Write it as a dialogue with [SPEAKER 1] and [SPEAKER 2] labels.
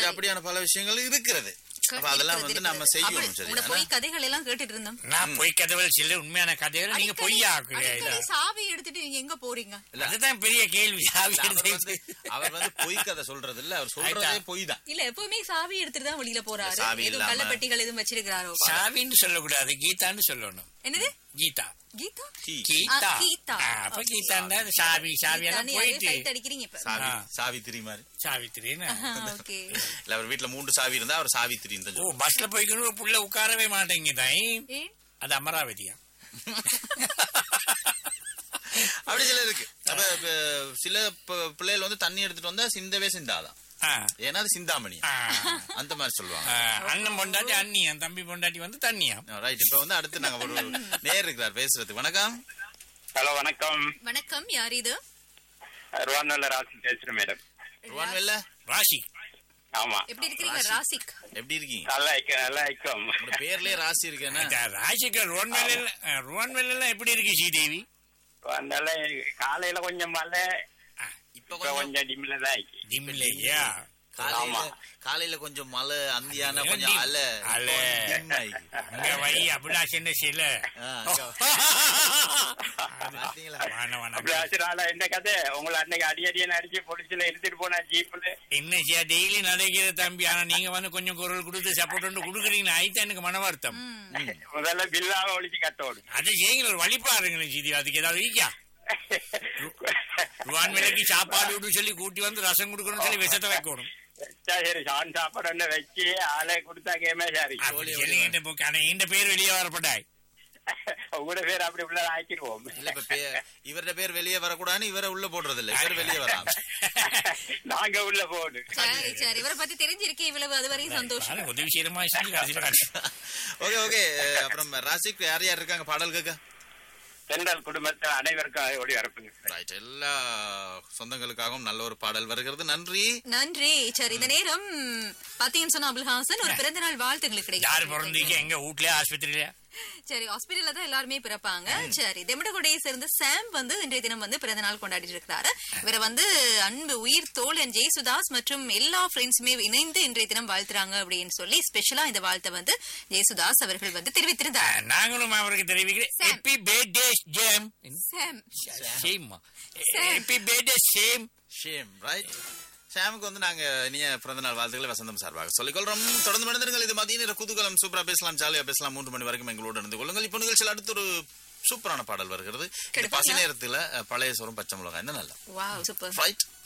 [SPEAKER 1] மாதிரி.
[SPEAKER 2] அப்படியான பல விஷயங்கள் இருக்கிறது அப்ப அதெல்லாம் வந்து நம்ம செய்யணும் சரி
[SPEAKER 1] உங்களோட பொய் கதைகள் எல்லாம் கேட்டுட்டு இருந்தோம்
[SPEAKER 3] நான் பொய் கதவுகள் சில உண்மையான கதைகளை நீங்க
[SPEAKER 1] அடிக்கடி-
[SPEAKER 3] பொய்யா
[SPEAKER 1] அடிக்கடி சாவி எடுத்துட்டு நீங்க எங்க போறீங்க
[SPEAKER 3] அதுதான் பெரிய கேள்வி சாவி
[SPEAKER 2] அவர் வந்து
[SPEAKER 3] எடுத்து
[SPEAKER 2] அவர் வந்து பொய் கதை சொல்றது இல்ல அவர் சொல்றதே
[SPEAKER 3] ஆயிட்டா.
[SPEAKER 2] பொய் தான்
[SPEAKER 1] இல்ல எப்பவுமே சாவி எடுத்துட்டு தான் வெளியில போறாரு
[SPEAKER 2] சாவி
[SPEAKER 1] ஏதோ
[SPEAKER 2] இல்லாம.
[SPEAKER 1] கள்ளப்பெட்டிகள் எதுவும் வச்சிருக்கிறாரோ
[SPEAKER 3] சாவின்னு சொல்லக்கூடாது கீதான்னு சொல்லணும்
[SPEAKER 1] என்னது
[SPEAKER 3] கீதா
[SPEAKER 1] கீதா
[SPEAKER 2] கீ.
[SPEAKER 3] கீதா
[SPEAKER 1] ஆ, கீதா.
[SPEAKER 3] ஆ, அப்ப கீதாண்டா சாவி சாவி எல்லாம்
[SPEAKER 1] கீதான்னு யாரையோ
[SPEAKER 3] போயிட்டு
[SPEAKER 1] sight அடிக்கிறீங்க இப்ப
[SPEAKER 2] சாவி
[SPEAKER 3] ஆ.
[SPEAKER 2] சாவித்திரி மாதிரி
[SPEAKER 3] சாவித்திரின்னு
[SPEAKER 1] ஓகே
[SPEAKER 2] இல்ல அவர் வீட்டுல மூன்று சாவி இருந்தா அவர் சாவித்திரின்னு தான்
[SPEAKER 3] ஓ
[SPEAKER 2] சொல்லுவார்.
[SPEAKER 3] பஸ்ல போய்க்கணும் ஒரு புள்ள உட்காரவே மாட்டேங்குதான்
[SPEAKER 1] ஏன்
[SPEAKER 3] அது அமராவதியா
[SPEAKER 2] அப்படி சில இருக்கு அப்ப இப்ப சில ப- பிள்ளைகள் வந்து தண்ணி எடுத்துட்டு வந்தா சிந்தவே சிந்தாதான்
[SPEAKER 3] ஆ,
[SPEAKER 2] ஏன்னா அது சிந்தாமணி
[SPEAKER 3] ஆ,
[SPEAKER 2] அந்த மாதிரி சொல்லுவாங்க
[SPEAKER 3] ஆ, அண்ணன் பொண்டாட்டி அண்ணியா தம்பி பொண்டாட்டி வந்து தண்ணியா
[SPEAKER 2] ரைட் இப்ப வந்து அடுத்து நாங்க ஒரு நேர் இருக்கிறார் பேசுறதுக்கு வணக்கம்
[SPEAKER 4] ஹலோ வணக்கம்
[SPEAKER 1] வணக்கம் யார் இது
[SPEAKER 4] ருவான்வல்ல ராசி பேசுறேன் மேடம்
[SPEAKER 2] ருவான்வெல்ல
[SPEAKER 3] ராசி
[SPEAKER 4] ஆமா
[SPEAKER 1] எப்படி இருக்கிறீங்க ராசிக்
[SPEAKER 2] எப்படி இருக்கீங்க
[SPEAKER 4] நல்லா ஐக்கம் நல்லா ஐக்கம்
[SPEAKER 2] உங்க பேர்லயே ராசி இருக்கேன்னா
[SPEAKER 3] இந்த ராசிக்கு ருவன்வேல ருவன்வேல எல்லாம் எப்படி இருக்கு ஸ்ரீதேவி
[SPEAKER 4] அதனால காலையில கொஞ்சம் மழை
[SPEAKER 2] இப்ப
[SPEAKER 4] இப்ப
[SPEAKER 2] கொஞ்சம்
[SPEAKER 4] கொஞ்சம் டிம்ல தான் ஆயிக்கு
[SPEAKER 3] டிம்லையா
[SPEAKER 2] காலையில
[SPEAKER 4] ஆமா.
[SPEAKER 2] காலையில கொஞ்சம் மழை அந்தியான
[SPEAKER 3] அந்தியான
[SPEAKER 2] கொஞ்சம்
[SPEAKER 3] dim.
[SPEAKER 2] அலை
[SPEAKER 3] அலை.
[SPEAKER 2] இப்போ dim ஆயிக்கு.
[SPEAKER 3] அங்க வை அபிலாஷன் சில
[SPEAKER 2] ஆ, அங்க- பாத்தீங்களா?
[SPEAKER 3] வாண வாண
[SPEAKER 4] அப்படி ஆச்சுனால என்ன கதை உங்களை அன்னைக்கு அடி அடியன் அடிச்சு பொலிச்சுல எடுத்துட்டு போனா ஜீப்ல
[SPEAKER 3] என்ன செய்ய டெய்லி நடக்கிற தம்பி ஆனா நீங்க வந்து கொஞ்சம் குரல் கொடுத்து சப்போர்ட் ஒன்று கொடுக்குறீங்களா ஆயிட்டா எனக்கு மன வருத்தம்
[SPEAKER 4] முதல்ல பில்லாவ ஒழிச்சு கட்டோடும்
[SPEAKER 3] அதை செய்யுங்கள ஒரு வழி பாருங்களேன் சீதி அதுக்கு ஏதாவது இருக்கா ருவான் விலைக்கு சாப்பாடு விடு சொல்லி கூட்டி வந்து ரசம் கொடுக்கணும்னு சொல்லி விஷத்தை வைக்கணும்
[SPEAKER 4] சரி சான் சாப்பாடு ஒண்ணு வச்சு ஆளை கொடுத்தா கேமே சரி
[SPEAKER 3] அப்படி சொல்லி என்கிட்ட போக்கு ஆனா இந்த பேர் வெளியே வரப்பட்டாய்
[SPEAKER 4] உங்களோட பேர் அப்படி உள்ள ஆக்கிடுவோம்
[SPEAKER 2] இல்ல இப்ப பே- இவரோட பேர் வெளியே வரக்கூடாதுன்னு இவரை உள்ள போடுறது இல்ல இவர் வெளியே வராம
[SPEAKER 4] நாங்க உள்ள போடு
[SPEAKER 1] சரி சரி இவரை பத்தி தெரிஞ்சிருக்கேன் இவ்வளவு அது வரையும் சந்தோஷம்
[SPEAKER 3] பாருங்க, உதவி செய்யறமா செஞ்சு கடைசியில காட்டு.
[SPEAKER 2] ஓகே ஓகே அப்புறம் ராசிக் யார் யார் இருக்காங்க பாடல் கேட்க
[SPEAKER 4] தென்றல் குடும்பத்தில் அனைவருக்கும் ஒளி வரப்புங்க
[SPEAKER 2] ரைட் எல்லா சொந்தங்களுக்காகவும் நல்ல ஒரு பாடல் வருகிறது நன்றி
[SPEAKER 1] நன்றி சரி இந்த நேரம் பாத்தீங்கன்னு சொன்னா அபுல்ஹாசன் ஒரு பிறந்த நாள் வாழ்த்துங்களுக்கு
[SPEAKER 3] யாரு
[SPEAKER 1] கிடைக்கும்
[SPEAKER 3] பிறந்தீங்க எங்க வீட்லயா ஆஸ்பத்திரியில
[SPEAKER 1] சரி ஹாஸ்பிட்டல்ல தான் எல்லாருமே பிறப்பாங்க சரி தெமிடகுடையை சேர்ந்த சாம் வந்து இன்றைய தினம் வந்து பிறந்த நாள் கொண்டாடிட்டு இருக்கிறாரு இவரை வந்து அன்பு உயிர் தோழன் ஜெயசுதாஸ் மற்றும் எல்லா ஃப்ரெண்ட்ஸுமே இணைந்து இன்றைய தினம் வாழ்த்துறாங்க அப்படின்னு சொல்லி ஸ்பெஷலா இந்த வாழ்த்தை வந்து ஜெயசுதாஸ் அவர்கள் வந்து தெரிவித்திருந்தார்
[SPEAKER 3] நாங்களும் அவருக்கு தெரிவிக்கிறேன்
[SPEAKER 1] Sam.
[SPEAKER 3] ஹாப்பி பர்த்டே ஜேம்
[SPEAKER 1] Sam
[SPEAKER 3] Sam happy birthday Sam
[SPEAKER 2] Sham right ஷாமுக்கு வந்து நாங்க இனிய பிறந்த நாள் வாழ்த்துக்களை வசந்தம் சார்பாக சொல்லிக்கொள்றோம் தொடர்ந்து மனிதர்கள் இது மதிய நேர குதூகலம் சூப்பரா பேசலாம் ஜாலியா பேசலாம் மூன்று மணி வரைக்கும் எங்களோடு இருந்து கொள்ளுங்கள் இப்போ நிகழ்ச்சியில் அடுத்து ஒரு சூப்பரான பாடல் வருகிறது இந்த
[SPEAKER 1] கிடைப்பாங்களா?
[SPEAKER 2] பசி நேரத்துல அஹ், பழைய சோறும் பச்சை மிளகாய் என்ன நல்லா
[SPEAKER 1] வாவ் சூப்பர்
[SPEAKER 2] ரைட்